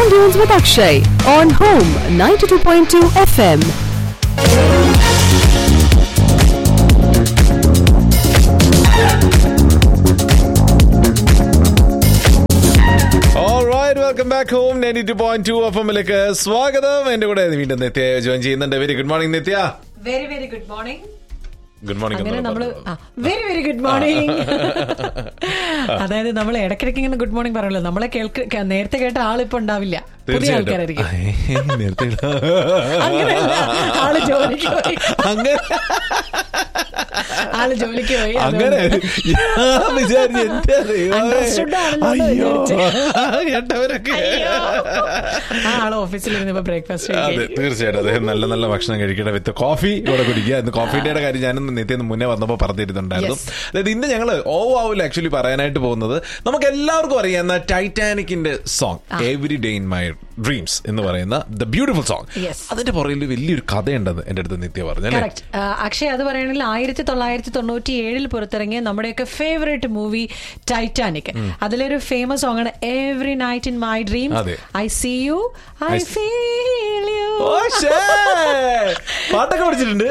Sand Dunes with Akshay on Home 92.2 FM. Alright welcome back home ninety two point two F എമ്മിലേക്ക് സ്വാഗതം എന്റെ കൂടെ വീണ്ടും Nithya join ചെയ്യുന്നുണ്ട് very good morning Nithya very very good morning good morning അങ്ങനെ നമ്മള് very very good morning അതായത് നമ്മൾ ഇടയ്ക്കിടയ്ക്ക് ഇങ്ങനെ ഗുഡ് മോർണിംഗ് പറയുമല്ലോ നമ്മളെ കേൾക്ക് നേരത്തെ കേട്ട ആളിപ്പോ ഉണ്ടാവില്ല പുതിയ ആൾക്കാരായിരിക്കും നേരത്തെ അങ്ങനെയല്ല ആള് ജോലിക്ക് പോയി അങ്ങനെ ആള് ജോലിക്ക് പോയി അങ്ങനെ അതുകൊണ്ട് ഞാൻ വിചാരിച്ചു എന്റെ ദൈവമേ. Understood ആണെന്നാണ് അയ്യോ വിചാരിച്ചത്. കേട്ടവരൊക്കെ ആ ആള് ഓഫീസിൽ ഇരുന്നപ്പോ ബ്രേക്ക്ഫാസ്റ്റ് അതെ തീർച്ചയായിട്ടും അദ്ദേഹം നല്ല നല്ല ഭക്ഷണം കഴിക്കട്ടെ വിത്ത് കോഫി ഇവിടെ കുടിക്കുക ഇന്ന് കോഫി ഡേയുടെ കാര്യം ഞാനൊന്ന് നിത്യം മുന്നേ വന്നപ്പോൾ പറഞ്ഞിരുന്നുണ്ടായിരുന്നു അതായത് ഇന്ന് ഞങ്ങൾ ഓ ആവില്ല ആക്ച്വലി പറയാനായിട്ട് പോകുന്നത് നമുക്ക് എല്ലാവർക്കും അറിയാവുന്ന ടൈറ്റാനിക്കിന്റെ song every day in my dreams എന്ന് പറയുന്ന ദ ബ്യൂട്ടിഫുൾ സോങ് Yes. അതിന്റെ പുറകിൽ വലിയൊരു കഥയുണ്ടെന്ന് എന്റെ അടുത്ത് നിത്യ പറഞ്ഞു അല്ലേ കറക്റ്റ് അക്ഷയ് അത് പറയുകയാണെങ്കിൽ ആയിരത്തി തൊള്ളായിരത്തി തൊണ്ണൂറ്റി ഏഴിൽ പുറത്തിറങ്ങിയ നമ്മുടെയൊക്കെ ഫേവറേറ്റ് മൂവി ടൈറ്റാനിക് അതിലൊരു ഫേമസ് സോങ് ആണ് every night in my dream അതെ. I see you I I- feel you ഓ, ശ്ശേ. പാട്ടൊക്കെ പഠിച്ചിട്ടുണ്ട്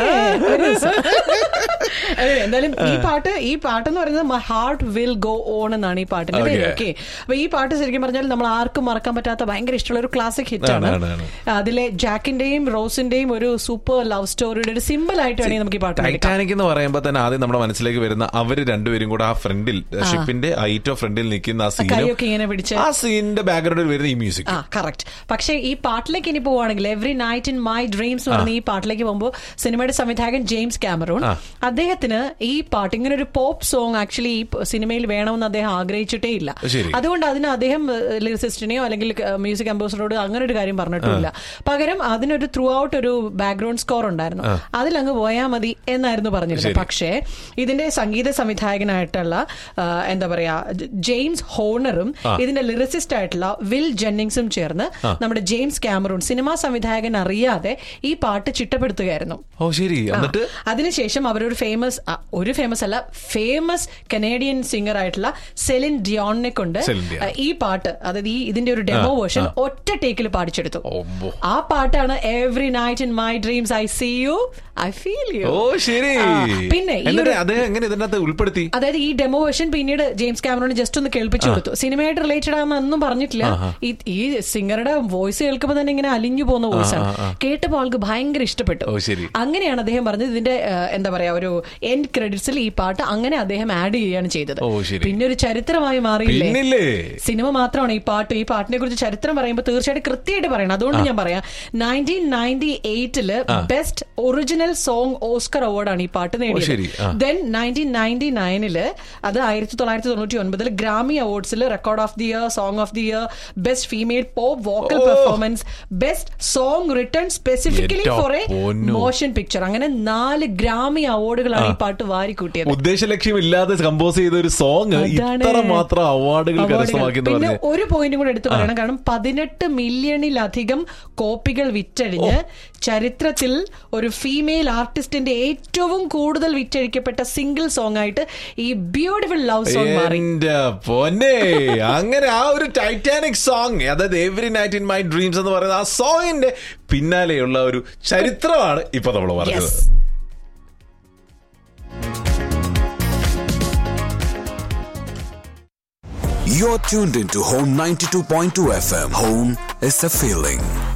എന്തായാലും ഈ പാട്ട് ഈ പാട്ട് എന്ന് പറയുന്നത് my heart will go on എന്നാണ് ഈ പാട്ടിന്റെ പേര് Okay. ഓക്കെ അപ്പൊ ഈ പാട്ട് ശരിക്കും പറഞ്ഞാൽ നമ്മൾ ആർക്കും മറക്കാൻ പറ്റാത്ത ഭയങ്കര ഇഷ്ടമുള്ള ഒരു ക്ലാസിക് ഹിറ്റ് ആണ് ആണ്, ആണ്, അതിലെ ജാക്കിന്റെയും റോസിന്റെയും ഒരു സൂപ്പർ ലവ് സ്റ്റോറിയുടെ ഒരു സിമ്പിൾ ആയിട്ട് വേണമെങ്കിൽ നമുക്ക് ഈ പാട്ട് എടുക്കാം ടൈറ്റാനിക് എന്ന് പറയുമ്പോൾ തന്നെ ആദ്യം നമ്മുടെ മനസ്സിലേക്ക് വരുന്ന അവര് രണ്ടുപേരും കൂടെ ആ ഫ്രണ്ടിൽ ഷിപ്പിന്റെ ഐറ്റോ ഫ്രണ്ടിൽ നിൽക്കുന്ന ആ സീനും കൈയൊക്കെ ഇങ്ങനെ പിടിച്ച് ആ സീനിന്റെ ബാക്ക്ഗ്രൗണ്ടിൽ വരുന്ന ഈ മ്യൂസിക് ആ കറക്റ്റ് പക്ഷേ ഈ പാട്ടിലേക്ക് ഇനി പോവുകയാണെങ്കിൽ every night in my dreams എന്ന് പറഞ്ഞ ഈ പാട്ടിലേക്ക് പോകുമ്പോൾ സിനിമയുടെ സംവിധായകൻ ജെയിംസ് ക്യാമറൂൺ ആ. അദ്ദേഹത്തിന് ഈ പാട്ട് ഇങ്ങനെ ഒരു പോപ്പ് സോങ് ആക്ച്വലി ഈ സിനിമയിൽ വേണമെന്ന് അദ്ദേഹം ആഗ്രഹിച്ചിട്ടേ ഇല്ല ശരി. അതുകൊണ്ട് അതിന് അദ്ദേഹം ലിറിസിസ്റ്റിനെയോ അല്ലെങ്കിൽ മ്യൂസിക് കമ്പോസറോട് അങ്ങനെ ഒരു കാര്യം പറഞ്ഞിട്ടില്ല പകരം അതിനൊരു ത്രൂ ഔട്ട് ഒരു ബാക്ക്ഗ്രൗണ്ട് സ്കോർ ഉണ്ടായിരുന്നു അതിലങ്ങ് പോയാൽ മതി എന്നായിരുന്നു പറഞ്ഞിരുന്നത് ശരി. പക്ഷേ ഇതിന്റെ സംഗീത സംവിധായകനായിട്ടുള്ള ആ, എന്താ പറയാ ജ- ജെയിംസ് ഹോണറും ഇതിന്റെ ലിറിസിസ്റ്റ് ആയിട്ടുള്ള വിൽ ജെന്നിങ്സും ചേർന്ന് നമ്മുടെ ജെയിംസ് ക്യാമറൂൺ സിനിമാ സംവിധായകൻ അറിയാതെ ഈ പാട്ട് ചിട്ടപ്പെടുത്തുകയായിരുന്നു ഓ ശരി എന്നിട്ട് ആ. അതിനുശേഷം അവരൊരു ഫേമസ് ഒരു ഫേമസ് അല്ല ഫേമസ് കനേഡിയൻ സിംഗർ ആയിട്ടുള്ള സെലിൻ ഡിയോണിനെ കൊണ്ട് സെലിൻ ഡിയോൺ. ആ, ഈ പാട്ട് അതായത് ഈ ഇതിന്റെ ഒരു ഡെമോ വേർഷൻ ഒറ്റ ടേക്കിൽ പാടിച്ചെടുത്തു ഓമ്പോ. ആ പാട്ടാണ് every night in my dreams I see you I feel you ഓ ശരി പിന്നെ ഈ എന്നിട്ട് ഒരു അദ്ദേഹം എങ്ങനെ ഇതിനകത്ത് ഉൾപ്പെടുത്തി അതായത് ഈ ഡെമോ വേർഷൻ പിന്നീട് ജെയിംസ് ക്യാമറോൺ ജസ്റ്റ് ഒന്ന് കേൾപ്പിച്ചു കൊടുത്തു സിനിമയായിട്ട് റിലേറ്റഡ് ആണെന്നൊന്നും പറഞ്ഞിട്ടില്ല ഈ ഈ സിംഗറുടെ വോയിസ് കേൾക്കുമ്പോൾ തന്നെ ഇങ്ങനെ അലിഞ്ഞു പോകുന്ന വോയിസ് ആണ് കേട്ടപ്പോൾ ആൾക്ക് ഭയങ്കര ഇഷ്ടപ്പെട്ടു ഓ, ശരി. അങ്ങനെയാണ് അദ്ദേഹം പറഞ്ഞത് ഇതിന്റെ ആ, എന്താ പറയാ ഒരു എൻഡ് ക്രെഡിറ്റ്സിൽ ഈ പാട്ട് അങ്ങനെ അദ്ദേഹം ആഡ് ചെയ്യുകയാണ് ചെയ്തത് ഓ, ശരി. പിന്നെ ഒരു ചരിത്രമായി മാറിയില്ലേ പിന്നില്ലേ സിനിമ മാത്രമാണ് ഈ പാട്ട് ഈ പാട്ടിനെ കുറിച്ച് ചരിത്രം പറയുമ്പോൾ തീർച്ചയായിട്ടും കൃത്യമായിട്ട് പറയണം അതുകൊണ്ട് ഞാൻ പറയാം നയൻറ്റീൻ നയൻറ്റി എയ്റ്റില് ബെസ്റ്റ് ഒറിജിനൽ സോങ് ഓസ്കർ അവാർഡാണ് ഈ പാട്ട് ശരി. നേടിയത് ആ. ദെൻ നയൻറ്റീൻ നയൻറ്റി നയനില് അത് ആയിരത്തി തൊള്ളായിരത്തി തൊണ്ണൂറ്റി ഒൻപതിൽ ഗ്രാമി അവാർഡ്സിൽ record of the year song of the year best female pop vocal ഓ. Performance best song written specifically എന്റെ ഫോർ എ പൊന്നോ. മോഷൻ പിക്ചർ അങ്ങനെ നാല് ഗ്രാമി അവാർഡുകളാണ് ഈ പാട്ട് വാരിക്കൂട്ടിയത് ഉദ്ദേശ ലക്ഷ്യമില്ലാതെ കമ്പോസ് ചെയ്ത ഒരു സോങ് അതാണ്. ഇത്ര മാത്രം അവാർഡുകൾ അവാർഡുകൾ. കരസ്ഥമാക്കി എന്ന് പിന്നെ പറഞ്ഞ് ഒരു പോയിന്റും കൂടെ എടുത്തു പറയണം കാരണം പതിനെട്ട് മില്യണിലധികം കോപ്പികൾ വിറ്റഴിഞ്ഞ് ചരിത്രത്തിൽ ഒരു ഫീമെയിൽ ആർട്ടിസ്റ്റിന്റെ ഏറ്റവും കൂടുതൽ വിറ്റഴിക്കപ്പെട്ട സിംഗിൾ സോങ് ആയിട്ട് ഈ ബ്യൂട്ടിഫുൾ ലവ് സോങ് മാറി എന്റെ പൊന്നെ അങ്ങനെ ആ ഒരു ടൈറ്റാനിക് സോങ് അതായത് every night in my dreams എന്ന് പറയുന്ന ആ സോങ്ങിന്റെ പിന്നാലെയുള്ള ഒരു ചരിത്രമാണ് ഇപ്പൊ നമ്മൾ പറഞ്ഞത് yes You're tuned into Home 92.2 FM. Home is a feeling.